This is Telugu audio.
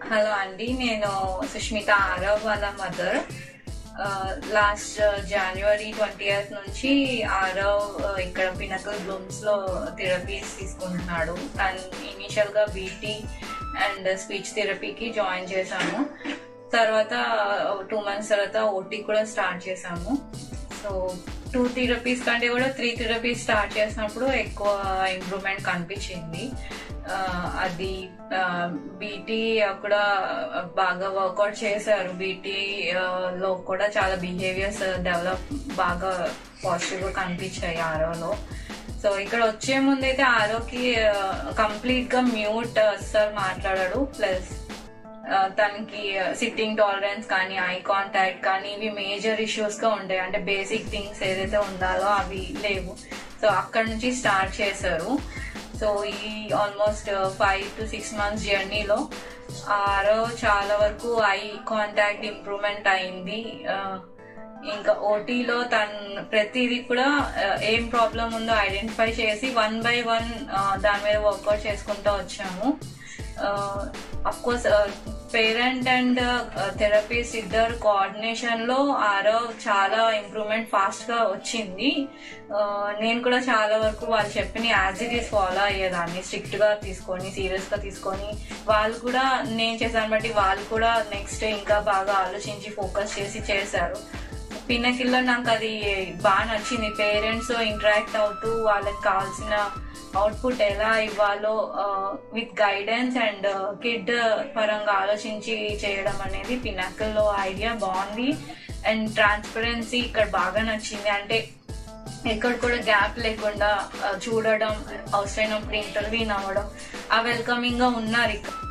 హలో అండి నేను సుష్మిత ఆరవ్ వాళ్ళ mother last January twenty eighth నుంచి ఆరవ్ uh, ఇక్కడ పినకల్ బ్లూమ్స్ లో థెరపీస్ తీసుకుంటున్నాడు అండ్ ఇనిషియల్ గా బీటీ అండ్ స్పీచ్ థెరపీకి జాయిన్ చేశాము తర్వాత టూ మంత్స్ తర్వాత ఓటీ కూడా స్టార్ట్ చేశాము సో టూ థెరపీస్ కంటే కూడా త్రీ థెరపీస్ స్టార్ట్ చేసినప్పుడు ఎక్కువ ఇంప్రూవ్మెంట్ కనిపించింది ఆ, అది బీటీ కూడా బాగా వర్కౌట్ చేశారు బీటీ లో కూడా చాలా బిహేవియర్స్ డెవలప్ బాగా పాజిటివ్ గా కనిపించాయి ఆరోలో సో ఇక్కడ వచ్చే ముందు అయితే ఆరోకి కంప్లీట్ గా మ్యూట్ అస్సలు మాట్లాడాడు ప్లస్ ఆ, తనకి సిట్టింగ్ టాలరెన్స్ కానీ ఐ కాంటాక్ట్ కానీ ఇవి మేజర్ ఇష్యూస్ గా ఉంటాయి అంటే బేసిక్ థింగ్స్ ఏదైతే ఉండాలో అవి లేవు సో అక్కడ నుంచి స్టార్ట్ చేశారు సో ఈ almost five to six months జర్నీలో ఆరో చాలా వరకు ఐ కాంటాక్ట్ ఇంప్రూవ్మెంట్ అయింది ఆ, ఇంకా ఓటీలో తన ప్రతిదీ కూడా ఆ, ఏం ప్రాబ్లం ఉందో ఐడెంటిఫై చేసి వన్ బై వన్ దాని మీద వర్కౌట్ చేసుకుంటూ వచ్చాము of course parent and therapist ఇద్దరు కోఆర్డినేషన్ లో ఆరో చాలా ఇంప్రూవ్మెంట్ ఫాస్ట్ గా వచ్చింది Uh, నేను కూడా చాలా వరకు వాళ్ళు చెప్పిన యాజ్ ఇట్ ఈస్ ఫాలో అయ్యేదాన్ని స్ట్రిక్ట్ గా తీసుకొని సీరియస్ గా తీసుకొని వాళ్ళు కూడా నేను చేశాను బట్టి వాళ్ళు కూడా నెక్స్ట్ ఇంకా బాగా ఆలోచించి ఫోకస్ చేసి చేశారు పిన్నకిల్లో నాకు అది బాగా నచ్చింది పేరెంట్స్ ఇంటరాక్ట్ అవుతూ వాళ్ళకి కావాల్సిన అవుట్పుట్ ఎలా ఇవ్వాలో విత్ గైడెన్స్ అండ్ కిడ్ పరంగా ఆలోచించి చేయడం అనేది పిన్నకల్లో ఐడియా బాగుంది అండ్ ట్రాన్స్పరెన్సీ ఇక్కడ బాగా నచ్చింది అంటే ఎక్కడ కూడా గ్యాప్ లేకుండా ఆ, చూడడం అవసరమైనప్పుడు ఇంటర్వ్యూ అవ్వడం ఆ వెల్కమింగ్ గా ఉన్నారు ఇక్కడ